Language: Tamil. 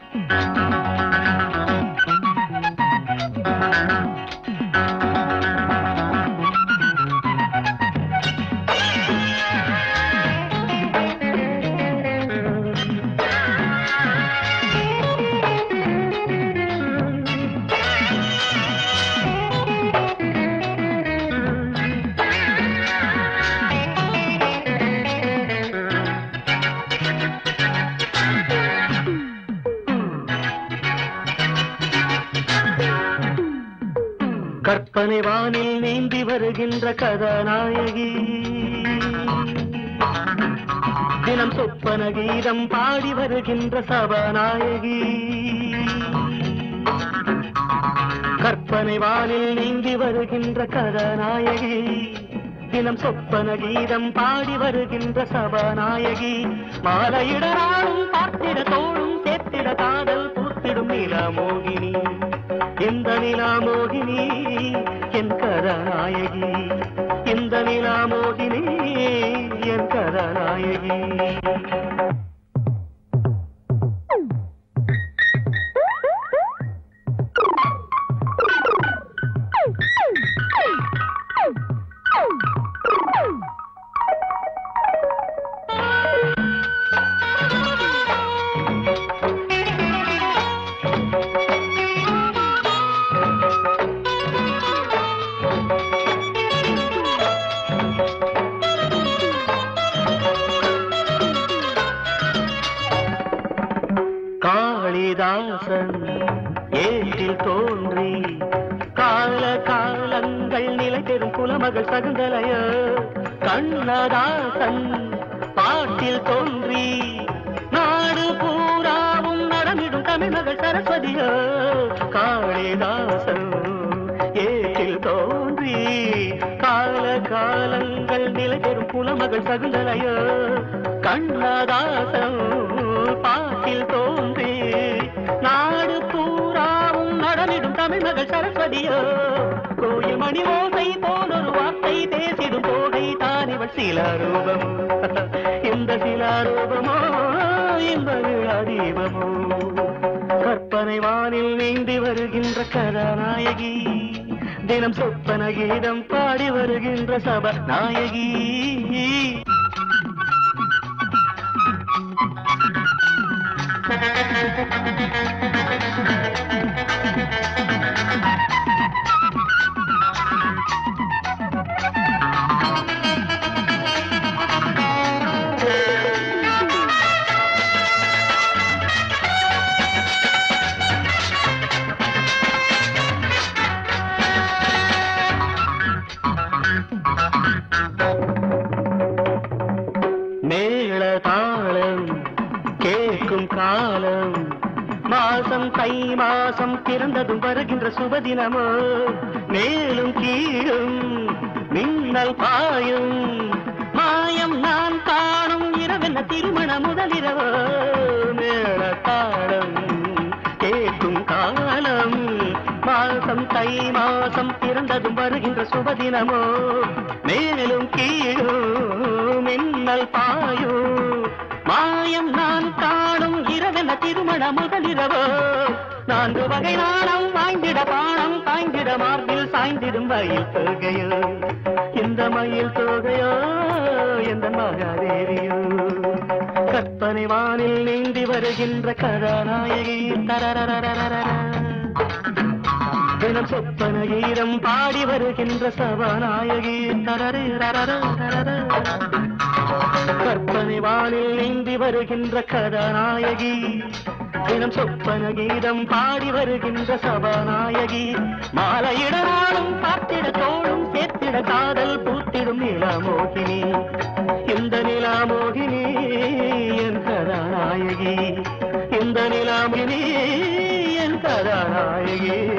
கற்பனை வானில் நீந்தி வருகின்ற கதாநாயகி தினம் சொப்பன கீதம் பாடி வருகின்ற சபாநாயகி கற்பனை வானில் நீந்தி வருகின்ற கதாநாயகி தினம் சொப்பன கீதம் பாடி வருகின்ற சபாநாயகி மாலையிட நாளும் பார்த்திட தோளும் சேர்த்திட காதல் பூத்திடும் நிலா மோகினி இந்த நிலா மோகினி என் கதாநாயகி இந்த நிலா மோகினி என் கதாநாயகி காளிதாசன் ஏற்றில் தோன்றி கால காலங்கள் நிலை பெறும் குலமகள் சகுந்தலைய கண்ணதாசன் பாட்டில் தோன்றி நாடு பூராவும் நடமிடும் தமிழ்மகள் சரஸ்வதிய காளிதாசன் ஏற்றில் தோன்றி கால காலங்கள் நிலை பெறும் குலமகள் சகுந்தலைய கண்ணதாசன் பாட்டில் தோன்றி நாடு பூராவும் நடனிடும் தமிழ்மகள் சரஸ்வதியோ கோயில் மணி ஓசை போல் ஒரு வார்த்தை பேசிடும் போகை தான் இவள் சிலாரூபம் இந்த சிலாரூபமோ இந்த விழாதீபமோ கற்பனை வானில் நீந்தி வருகின்ற கதாநாயகி தினம் சொப்பன கீதம் பாடி வருகின்ற சப நாயகி மேள தாளம் கேட்கும் காலம் மாசம் தை மாசம் பிறந்ததும் வருகின்ற சுபதினமோ மேலும் கீழும் மின்னல் பாயும் மாயம் நான் காணும் இரவென்ன திருமண முதலிரவோ மேள தாளம் கேட்கும் காலம் மாசம் தை மாசம் பிறந்ததும் வருகின்ற சுபதினமோ மேலும் கீழும் மின்னல் பாயோ மாயம் நான் காணும் இரவென திருமண முதலிரவோ நான்கு வகை நாணம் வாய்ந்திட பானம் காய்ந்திட மார்பில் சாய்ந்திடும் மயில் தொகையோ இந்த மயில் தொகையோ எந்த மகாதேவியோ கற்பனை வானில் நீந்தி வருகின்ற கதாநாயகி தரரரரரரர தினம் சொப்பன கீதம் பாடி வருகின்ற சபாநாயகி தரரே கற்பனை வானில் நீந்தி வருகின்ற கதாநாயகி தினம் சொப்பன கீதம் பாடி வருகின்ற சபாநாயகி மாலையிட நாளும் பார்த்திட தோளும் சேர்த்திட காதல் பூத்திடும் நிலாமோகினி இந்த நிலாமோகினி என் கதாநாயகி இந்த நிலாமினி என் கதாநாயகி